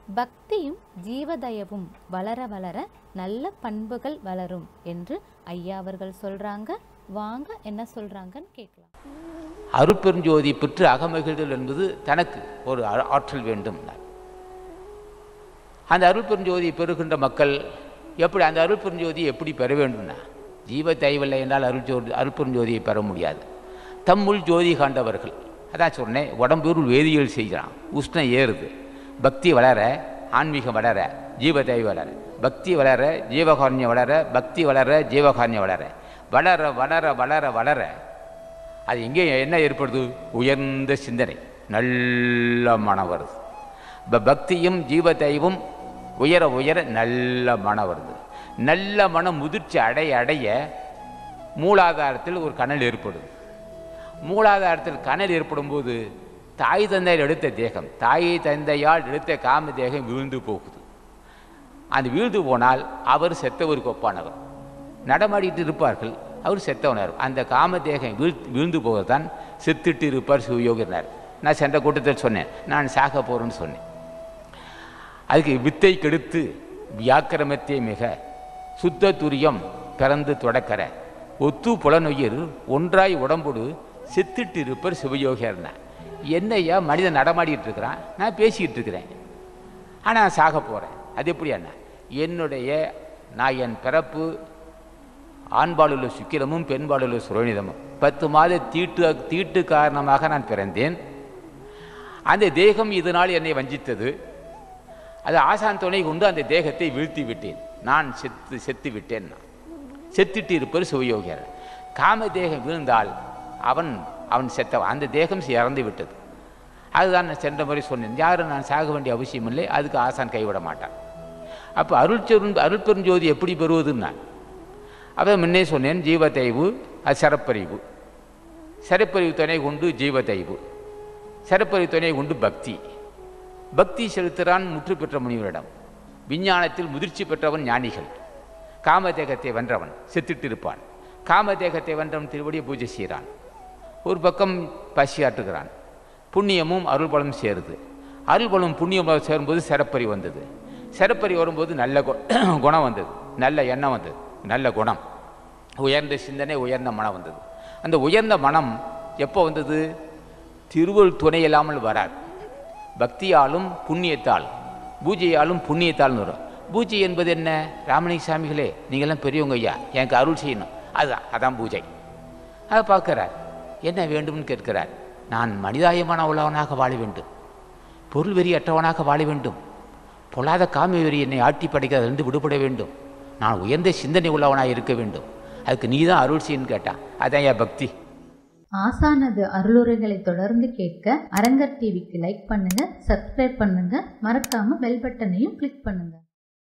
பக்தியும் ஜீவதயவும் வளர வளர நல்ல பண்புகள் வளரும் என்று ஐயா அவர்கள் சொல்றாங்க வாங்க என்ன சொல்றாங்கன்னு கேட்கலாம் அருட்பெருஞ்சோதி பெற்று அகமகிழ்தல் என்பது தனக்கு ஒரு ஆ- ஆற்றல் வேண்டும் அந்த அருட்பெருஞ்சோதியை பெறுகின்ற மக்கள் எப்படி அந்த அருட்பெருஞ்சோதியை எப்படி பெற வேண்டும்னா ஜீவ தெய்வல்லை என்றால் அருட்ஜோதி அருட்பெருஞ்சோதியை பெற முடியாது தம்முள் ஜோதி காண்டவர்கள் அதான் சொன்னேன் உடம்பூர் வேதியியல் செய்கிறான் உஷ்ணம் ஏறுது பக்தி வளர ஆன்மீகம் வளர ஜீவதேவி வளர பக்தி வளர ஜீவகாரண்யம் வளர பக்தி வளர ஜீவகாரண்யம் வளர வளர வளர வளர வளர அது எங்கே என்ன ஏற்படுது உயர்ந்த சிந்தனை நல்ல மனம் வருது ப- பக்தியும் ஜீவதெய்வம் உயர உயர நல்ல மனம் வருது நல்ல மனம் முதிர்ச்சி அடைய அடைய மூலாதாரத்தில் ஒரு கனல் ஏற்படுது மூலாதாரத்தில் கனல் ஏற்படும் போது தாய் தந்தையால் எடுத்த தேகம் தாயை தந்தையால் எடுத்த காம தேகம் வீழ்ந்து போகுது அந்த வீழ்ந்து போனால் அவர் செத்தவருக்கு ஒப்பானவர் நடமாடிட்டு இருப்பார்கள் அவர் செத்தவனார் அந்த காம தேகம் வீழ் வீழ்ந்து போகத்தான் செத்துட்டு இருப்பார் சிவயோகினார் நான் சென்ற கூட்டத்தில் சொன்னேன் நான் சாக போகிறேன்னு சொன்னேன் அதுக்கு வித்தை கெடுத்து வியாக்கிரமத்தே மிக சுத்த துரியம் பிறந்து தொடக்கற ஒத்து புலனுயிர் ஒன்றாய் உடம்புடு செத்துட்டு இருப்பர் சிவயோகியர்னா என்னையா மனிதன் நடமாடிட்டு இருக்கிறான் நான் பேசிக்கிட்டு இருக்கிறேன் ஆனால் சாக போகிறேன் அது எப்படி அண்ணா என்னுடைய நான் என் பிறப்பு ஆண்பாலுள்ள சுக்கிரமும் பெண்பாலுள்ள சுரோனிதமும் பத்து மாத தீட்டு தீட்டு காரணமாக நான் பிறந்தேன் அந்த தேகம் இதனால் என்னை வஞ்சித்தது அது ஆசான் துணை கொண்டு அந்த தேகத்தை வீழ்த்தி விட்டேன் நான் செத்து செத்து விட்டேன் நான். செத்துட்டு இருப்பவர் சிவயோகியர் காம தேகம் வீழ்ந்தால் அவன் அவன் செத்தவன் அந்த தேகம் இறந்து விட்டது அதுதான் நான் சென்ற முறை சொன்னேன் யாரும் நான் சாக வேண்டிய அவசியம் இல்லை அதுக்கு ஆசான் கைவிட மாட்டான் அப்போ அருள்செரு அருட்பெருஞ்சோதி எப்படி பெறுவதுன்னா அப்போ முன்னே சொன்னேன் ஜீவதைவு அது சரப்பறிவு சரப்பறிவு துணை கொண்டு ஜீவதைவு சரப்பறிவு துணை கொண்டு பக்தி பக்தி செலுத்துகிறான் முற்று பெற்ற முனிவரிடம் விஞ்ஞானத்தில் முதிர்ச்சி பெற்றவன் ஞானிகள் காமதேகத்தை வென்றவன் செத்துட்டு இருப்பான் காமதேகத்தை வென்றவன் திருவடியை பூஜை செய்கிறான் ஒரு பக்கம் பசி ஆட்டுகிறான் புண்ணியமும் அருள்பலம் சேருது அருள்பலம் புண்ணியம் சேரும்போது சிறப்பறி வந்தது சிறப்பறி வரும்போது நல்ல கு- குணம் வந்தது நல்ல எண்ணம் வந்தது நல்ல குணம் உயர்ந்த சிந்தனை உயர்ந்த மனம் வந்தது அந்த உயர்ந்த மனம் எப்போ வந்தது திருவள் துணை இல்லாமல் வராது பக்தியாலும் புண்ணியத்தால் பூஜையாலும் புண்ணியத்தாலும் வரும் பூஜை என்பது என்ன ராமலிங்க சாமிகளே நீங்கள்லாம் பெரியவங்க ஐயா எனக்கு அருள் செய்யணும் அதுதான் அதான் பூஜை அதை பார்க்கிறார் என்ன வேண்டும்னு கேட்கிறார் நான் மனிதாயமான உள்ளவனாக வாழ வேண்டும் பொருள் வெறி அற்றவனாக வாழ வேண்டும் பொல்லாத காம வெறி என்னை ஆட்டி படைக்கிறதிலிருந்து விடுபட வேண்டும் நான் உயர்ந்த சிந்தனை உள்ளவனாக இருக்க வேண்டும் அதுக்கு நீ தான் அருள் செய்யணும்னு கேட்டான் அதான் என் பக்தி ஆசானது அருளுரைகளை தொடர்ந்து கேட்க அரங்கர் டிவிக்கு லைக் பண்ணுங்க சப்ஸ்கிரைப் பண்ணுங்க மறக்காம பெல் பட்டனையும் கிளிக் பண்ணுங்க